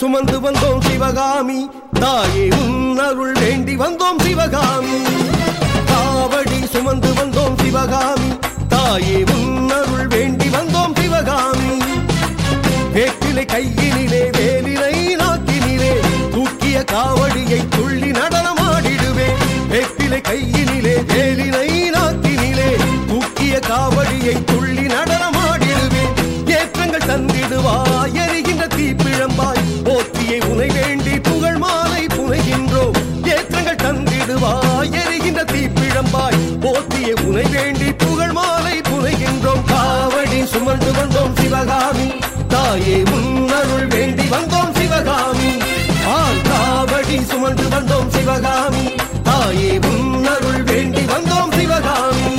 சுமந்து வந்தோம் சிவகாமி தாயே உன்னருள் வேண்டி வந்தோம் சிவகாமி காவடி சுமந்து வந்தோம் சிவகாமி தாயே உன்னருள் வேண்டி வந்தோம் சிவகாமி வேட்டிலை கையினிலே வேலினை நாக்கினிலே தூக்கிய காவடியை துள்ளி நடனமாடிடுவேன் வேட்டிலை கையினிலே வேலினை நாக்கினிலே தூக்கிய காவடியை துள்ளி நடனமாடிடுவேன் ஏற்றங்கள் தந்திடுவாய் எரிகின்ற தீப்பிழம்பாய் போற்றியை உனை வேண்டி புகழ் மாலை புனைகின்றோம் ஏற்றங்கள் தந்திடுவாய் எரிகின்ற தீப்பிழம்பாய் போற்றியை உனை வேண்டி புகழ் மாலை புனைகின்றோம் காவடி சுமந்து வந்தோம் சிவகாமி தாயே முன்னருள் வேண்டி வந்தோம் சிவகாமி ஆள் காவடி சுமந்து வந்தோம் சிவகாமி தாயே முன்னருள் வேண்டி வந்தோம் சிவகாமி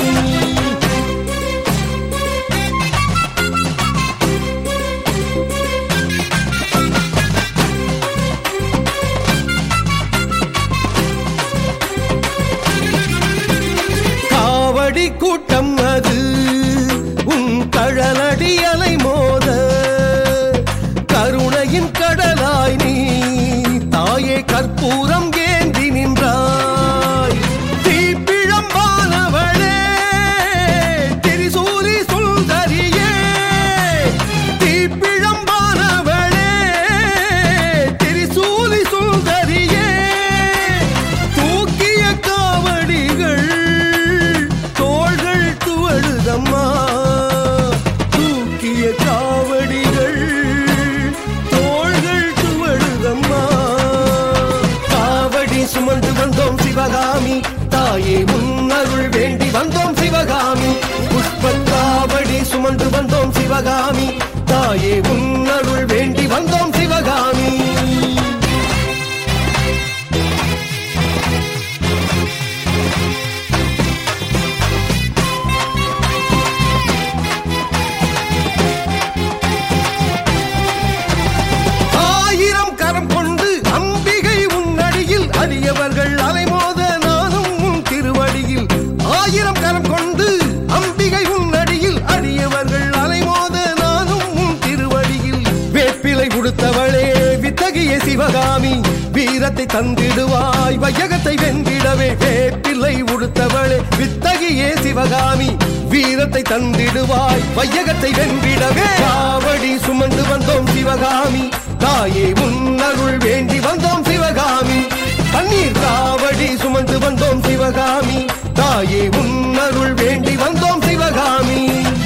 காவடி கூட்டம் அது உன் கழலடி அலை மோத கருணையின் கடலாய் நீ தாயே கற்பூரம் ஏந்தி நின்றாய் தீப்பிழம்பானவளே திரிசூலி சுந்தரியே தீப்பிழம்பானவளே திரிசூலி சுந்தரியே தூக்கிய காவடிகள் தோள்கள் துவழுதம்மா தூக்கிய காவடிகள் தோள்கள் துவழுதம்மா காவடி சுமந்து வந்தோம் சிவகாமி தாயே முன்னருள் வேண்டி வந்தோம் சிவகாமி புஷ்ப காவடி சுமந்து வந்தோம் சிவகாமி தாயே முன்னருள் வேண்டி வந்தோம் சிவகாமி ஆயிரம் கரம் கொண்டு அம்பிகை உன்னடியில் அடியவர்கள் அலைமோத நானும் உன் திருவடியில் ஆயிரம் கரம் கொண்டு அம்பிகை உன்னடியில் அடியவர்கள் அலைமோத நானும் உன் திருவடியில் வேப்பிலை உடுத்தவளே வித்தகிய சிவகாமி வீரத்தை தந்திடுவாய் வையகத்தை வென்றிடவே வேப்பிலை உடுத்தவளே வித்தகியே சிவகாமி வீரத்தை தந்திடுவாய் வையகத்தை வென்றிடவே காவடி சுமந்து வந்தோம் சிவகாமி தாயே முன்னருள் வேண்டி வந்தோம் சிவகாமி தண்ணீர் காவடி சுமந்து வந்தோம் சிவகாமி தாயே முன்னருள் வேண்டி வந்தோம் சிவகாமி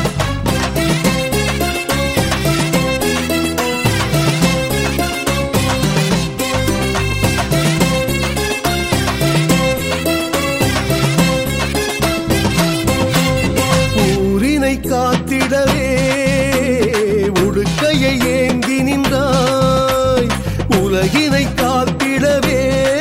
ஊரினை காத்திடவே உடுக்கையை ஏந்தி நின்றாய் உலகினை காத்திடவே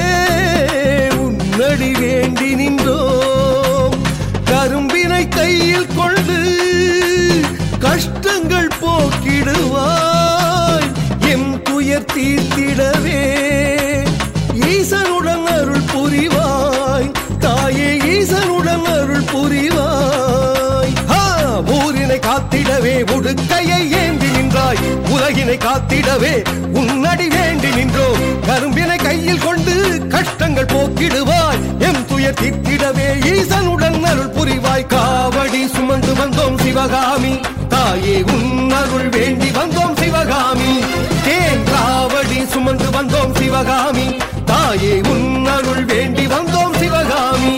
உன்னடி வேண்டி நின்றோம் கரும்பினை கையில் கொண்டு கஷ்டங்கள் போக்கிடுவாய் எம் துயர் தீர்த்திடவே ஈசனுடன் அருள் புரிவாய் தாயே ஈசனுடன் அருள் புரிவாய் ஆ, ஊரினை காத்திடவே உடுக்கையை ஏந்தி நின்றாய் உலகினை காத்திடவே உன்னடி வேண்டி நின்றோம் கரும்பினை கையில் கொண்டு கஷ்டங்கள் போக்கிடுவாய் எம் துயர் தீர்த்திடவே ஈசனுடன் அருள் புரிவாய் காவடி சுமந்து வந்தோம் சிவகாமி தாயே உன்னருள் வேண்டி வந்தோம் சிவகாமி தேன் காவடி சுமந்து வந்தோம் சிவகாமி தாயே உன்னருள் வேண்டி வந்தோம் சிவகாமி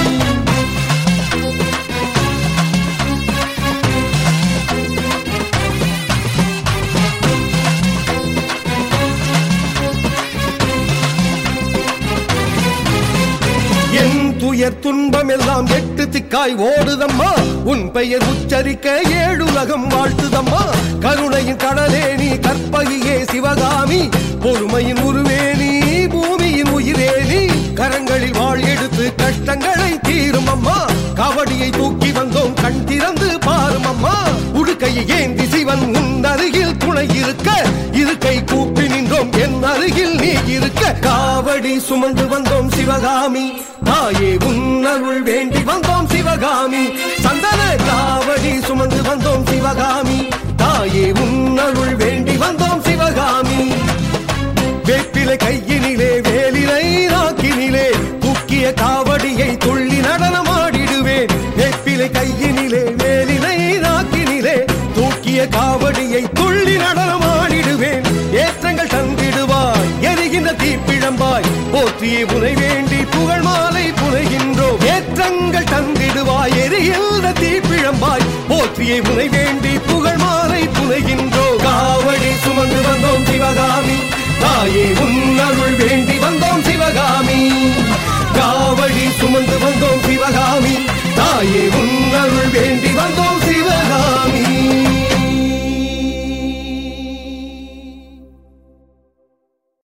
என் துயர் துன்பம் எல்லாம் எட்டு திக்காய் ஓடுதம்மா உன் பெயர் உச்சரிக்க ஏழுலகம் வாழ்த்துதம்மா கருணையின் கடலே நீ கற்பகியே சிவகாமி பொறுமையின் உருவே நீ பூமியின் உயிரே நீ கரங்களில் வாழ் எடுத்து கஷ்டங்களை தீரும் அம்மா கவடியை தூக்கி வந்தோம் கண் திறந்து பாரும் அம்மா உடுக்கையை ஏந்தி சிவன் உன் அருகில் துணை இருக்க இருக்கை கூப்பி நின்றோம் என் அருகில் நீ இருக்க காவடி சுமந்து வந்தோம் சிவகாமி தாயே உன்னருள் வேண்டி வந்தோம் சிவகாமி சந்தன காவடி சுமந்து வந்தோம் சிவகாமி தாயே உன்னருள் வேண்டி வந்தோம் சிவகாமி நடனம்